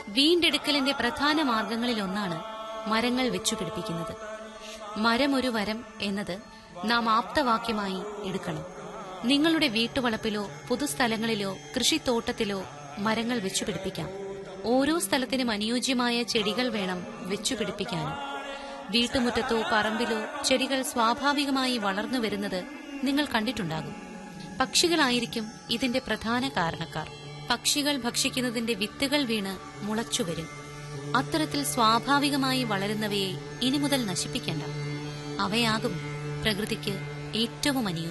വീണ്ടെടുക്കലിന്റെ പ്രധാന മാർഗങ്ങളിലൊന്നാണ് മരങ്ങൾ വെച്ചുപിടിപ്പിക്കുന്നത് മരം ഒരു വരം എന്നത് നാം ആപ്തവാക്യമായി എടുക്കണം നിങ്ങളുടെ വീട്ടുവളപ്പിലോ പൊതുസ്ഥലങ്ങളിലോ കൃഷിത്തോട്ടത്തിലോ മരങ്ങൾ വെച്ചുപിടിപ്പിക്കാം ഓരോ സ്ഥലത്തിനും അനുയോജ്യമായ ചെടികൾ വേണം വെച്ചുപിടിപ്പിക്കാനും വീട്ടുമുറ്റത്തോ പറമ്പിലോ ചെടികൾ സ്വാഭാവികമായി വളർന്നു വരുന്നത് നിങ്ങൾ കണ്ടിട്ടുണ്ടാകും പക്ഷികളായിരിക്കും ഇതിന്റെ പ്രധാന കാരണക്കാർ പക്ഷികൾ ഭക്ഷിക്കുന്നതിന്റെ വിത്തുകൾ വീണ് മുളച്ചുവരും അത്തരത്തിൽ സ്വാഭാവികമായി വളരുന്നവയെ ഇനി മുതൽ നശിപ്പിക്കേണ്ട അവയാകും പ്രകൃതിക്ക് ഏറ്റവും അനുയോജ്യം